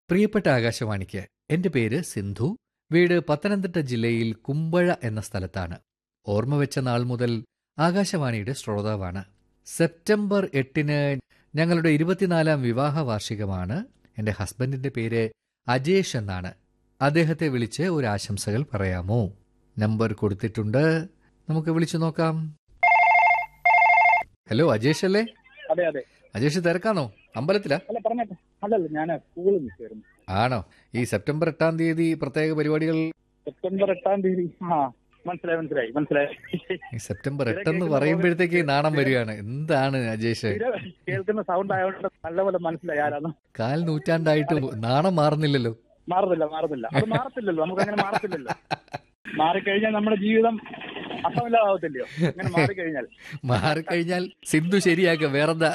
പ്രിയപ്പെട്ട ആകാശവാണിക്ക് എന്റെ പേര് സിന്ധു വീട് പത്തനംതിട്ട ജില്ലയിൽ കുമ്പഴ എന്ന സ്ഥലത്താണ് ഓർമ്മ വെച്ച നാൾ മുതൽ ആകാശവാണിയുടെ ശ്രോതാവാണ് സെപ്റ്റംബർ എട്ടിന് ഞങ്ങളുടെ ഇരുപത്തിനാലാം വിവാഹ വാർഷികമാണ് എന്റെ ഹസ്ബൻഡിന്റെ പേര് അജേഷ് എന്നാണ് അദ്ദേഹത്തെ വിളിച്ച് ഒരു ആശംസകൾ പറയാമോ നമ്പർ കൊടുത്തിട്ടുണ്ട് നമുക്ക് വിളിച്ചു നോക്കാം ഹലോ അജേഷ് അല്ലേ അതെ അതെ അജേഷ് തിരക്കാണോ അമ്പലത്തിലാ അല്ല പറഞ്ഞേട്ടെ അല്ലല്ല ഞാൻ സ്കൂളിൽ നിൽക്കായിരുന്നു ആണോ ഈ സെപ്റ്റംബർ എട്ടാം തീയതി പ്രത്യേക പരിപാടികൾ സെപ്റ്റംബർ എട്ടാം തീയതി ആ മനസ്സിലായി മനസ്സിലായി മനസ്സിലായി ഈ സെപ്റ്റംബർ എട്ടെന്ന് പറയുമ്പോഴത്തേക്ക് നാണം വരികയാണ് എന്താണ് അജേഷ് സ്ഥിരം കേൾക്കുന്ന സൗണ്ട് ആയതുകൊണ്ട് നല്ലപോലെ മനസ്സിലായി ആരാന്ന് കാൽ നൂറ്റാണ്ടായിട്ട് നാണം മാറുന്നില്ലല്ലോ മാറുന്നില്ല മാറുന്നില്ല അത് മാറത്തില്ലല്ലോ നമുക്ക് അങ്ങനെ മാറത്തില്ലല്ലോ മാറിക്കഴിഞ്ഞാൽ നമ്മുടെ ജീവിതം അസമില്ലാതാവത്തില്ലയോ അങ്ങനെ മാറിക്കഴിഞ്ഞാൽ മാറിക്കഴിഞ്ഞാൽ സിന്ധു ശരിയാക്ക വേറെന്താ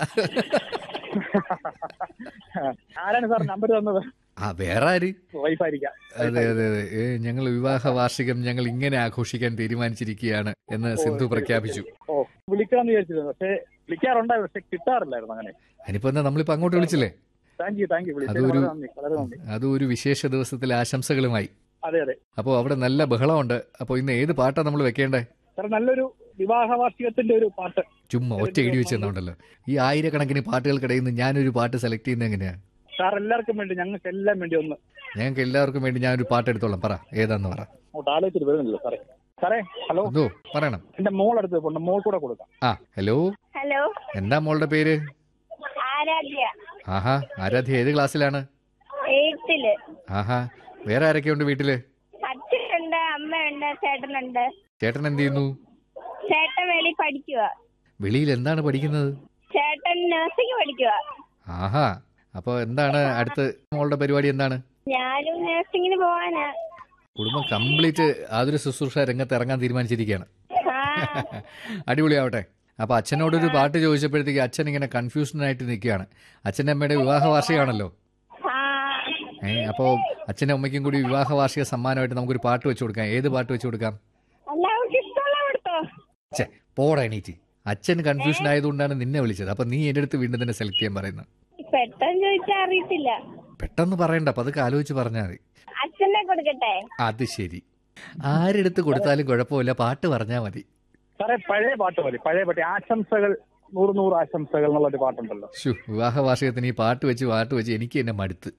ആരാണ് സാർ നമ്പർ തന്നത് ആ വേറെ ആര് വൈഫായിരിക്കാം അതെ അതെ അതെ ഏ, ഞങ്ങൾ വിവാഹ വാർഷികം ഞങ്ങൾ ഇങ്ങനെ ആഘോഷിക്കാൻ തീരുമാനിച്ചിരിക്കുകയാണ് എന്ന് സിന്ധു പ്രഖ്യാപിച്ചു ഓ വിളിക്കാന്ന് വിചാരിച്ചിരുന്നു പക്ഷേ വിളിക്കാറുണ്ടായിരുന്നു പക്ഷെ കിട്ടാറില്ലായിരുന്നു അങ്ങനെ അതിനിപ്പോ എന്താ നമ്മളിപ്പോ അങ്ങോട്ട് വിളിച്ചില്ലേ താങ്ക് യു താങ്ക് യു വിളിച്ചതിന് അതൊരു- വളരെ നന്ദി വളരെ നന്ദി അതും ഒരു വിശേഷ ദിവസത്തിലെ ആശംസകളുമായി അതെ അതെ അപ്പോൾ അവിടെ നല്ല ബഹളമുണ്ട് അപ്പോൾ ഇന്ന് ഏത് പാട്ടാ നമ്മൾ വെക്കേണ്ടേ സാർ നല്ലൊരു വിവാഹ വാർഷികത്തിന്റെ ഒരു പാട്ട് ചുമ്മാ ഒറ്റ ഇടി വെച്ച് തന്നുണ്ടല്ലോ ഈ ആയിരക്കണക്കിന് പാട്ടുകൾക്കിടയിൽ നിന്ന് ഞാനൊരു പാട്ട് സെലക്ട് ചെയ്യുന്നത് എങ്ങനെയാ സാർ എല്ലാവർക്കും വേണ്ടി ഞങ്ങൾക്ക് എല്ലാം വേണ്ടി ഒന്ന് ഞങ്ങൾക്ക് എല്ലാവർക്കും വേണ്ടി ഞാനൊരു പാട്ട് എടുത്തോളാം പറ ഏതാന്ന് പറ അങ്ങോട്ട് ആലോചിച്ചിട്ട് വരുന്നില്ല സാറേ സാറേ ഹലോ എന്തോ പറയണം എന്റെ മോൾ അടുത്ത് പോണ്ട് മോൾ കൂടെ കൊടുക്കാം ആ ഹലോ ഹലോ എന്താ മോളുടെ പേര് ആരാധ്യ ആഹാ ആരാധ്യ ഏത് ക്ലാസ്സിലാണ് എയ്ത്തില് ആഹാ വേറെ ആരൊക്കെയുണ്ട് വീട്ടില് അച്ഛനുണ്ട് അമ്മയുണ്ട് ചേട്ടനുണ്ട് ചേട്ടൻ എന്ത് ചെയ്യുന്നു ചേട്ടൻ വെളി പഠിക്കുക വെളിയിൽ എന്താണ് പഠിക്കുന്നത് ചേട്ടൻ നഴ്സിംഗ് പഠിക്കുക ആഹാ അപ്പോൾ എന്താണ് അടുത്ത മോളുടെ പരിപാടി എന്താണ് ഞാനും നഴ്സിംഗിന് പോവാനാ കുടുംബം കംപ്ലീറ്റ് ആതുര ശുശ്രൂഷ രംഗത്ത് ഇറങ്ങാൻ തീരുമാനിച്ചിരിക്കുകയാണ് ആ അടിപൊളിയാവട്ടെ അപ്പൊ അച്ഛനോടൊരു പാട്ട് ചോദിച്ചപ്പോഴത്തേക്ക് അച്ഛൻ ഇങ്ങനെ കൺഫ്യൂഷനായിട്ട് നിൽക്കുകയാണ് അച്ഛൻ്റെ അമ്മയുടെ വിവാഹ വാർഷികമാണല്ലോ ആ ഏ അപ്പോൾ അച്ഛനും അമ്മയ്ക്കും കൂടി വിവാഹ വാർഷിക സമ്മാനമായിട്ട് നമുക്കൊരു പാട്ട് വെച്ചു കൊടുക്കാം ഏത് പാട്ട് വെച്ചു കൊടുക്കാം എല്ലാവർക്കും ഇഷ്ടമുള്ള കൊടുത്തോ ഛേ പോടാ എണീറ്റ് അച്ഛൻ കൺഫ്യൂഷൻ ആയതുകൊണ്ടാണ് നിന്നെ വിളിച്ചത് അപ്പൊ നീ എൻ്റെ അടുത്ത് വീണ്ടും തന്നെ സെലക്ട് ചെയ്യാൻ പറയുന്നത് പെട്ടെന്ന് ചോദിച്ചാൽ അറിയത്തില്ല പെട്ടെന്ന് പറയണ്ട പതുക്കെ ആലോചിച്ച് പറഞ്ഞാൽ മതി അച്ഛനെ കൊടുക്കട്ടെ അത് ശരി ആരെടുത്ത് കൊടുത്താലും കുഴപ്പമില്ല പാട്ട് പറഞ്ഞാൽ മതി സാറേ പഴയ പാട്ട് മതി പഴയ പാട്ട് ആശംസകൾ നൂറ് നൂറ് ആശംസകൾ എന്നുള്ള ഒരു പാട്ടുണ്ടല്ലോ ഷു വിവാഹ വാർഷികത്തിന് ഈ പാട്ട് വെച്ച് പാട്ട് വെച്ച് എനിക്ക് എന്നെ മടുത്ത്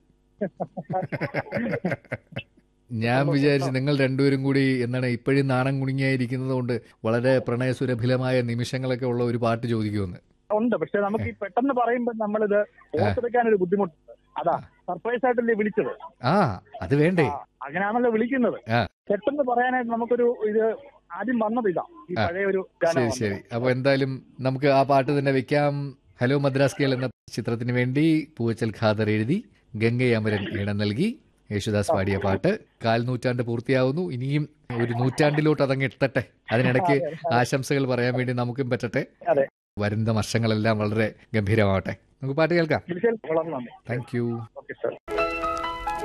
ഞാൻ വിചാരിച്ചു നിങ്ങൾ രണ്ടുപേരും കൂടി എന്താണ് ഇപ്പോഴും നാണം കുണുങ്ങിയായിരിക്കുന്നത് കൊണ്ട് വളരെ പ്രണയസുരഭിലമായ നിമിഷങ്ങളൊക്കെ ഉള്ള ഒരു പാട്ട് ചോദിക്കുമെന്ന് ഉണ്ട് പക്ഷെ നമുക്ക് ഈ പെട്ടെന്ന് പറയുമ്പോൾ നമ്മളിത് ഓർത്തെടുക്കാൻ ഒരു ബുദ്ധിമുട്ടുണ്ട് അതാ സർപ്രൈസ് ആയിട്ടല്ലേ വിളിച്ചത് ആ അത് വേണ്ടേ ആ, അങ്ങനെയാണല്ലോ വിളിക്കുന്നത് ആ. പെട്ടെന്ന് പറയാനായിട്ട് നമുക്കൊരു ഇത് ആദ്യം വന്നത് ഇതാ ഈ ആ. പഴയ ഒരു ശരി ഗാനം ശരി അപ്പൊ എന്തായാലും നമുക്ക് ആ പാട്ട് തന്നെ വെക്കാം ഹലോ മദ്രാസ് കേൾ എന്ന ചിത്രത്തിന് വേണ്ടി പൂവച്ചൽ ഖാദർ എഴുതി ഗംഗയമരൻ ഇടം നൽകി യേശുദാസ് പാടിയ പാട്ട് കാൽ നൂറ്റാണ്ട് പൂർത്തിയാവുന്നു ഇനിയും ഒരു നൂറ്റാണ്ടിലോട്ട് അതങ്ങ് എത്തട്ടെ അതിനിടയ്ക്ക് ആശംസകൾ പറയാൻ വേണ്ടി നമുക്കും പറ്റട്ടെ അതെ. വരുന്ന വർഷങ്ങളെല്ലാം വളരെ ഗംഭീരമാവട്ടെ നമുക്ക് പാട്ട് കേൾക്കാം വിളിച്ചാൽ വളരെ നന്ദി താങ്ക് യു ഓക്കെ സാർ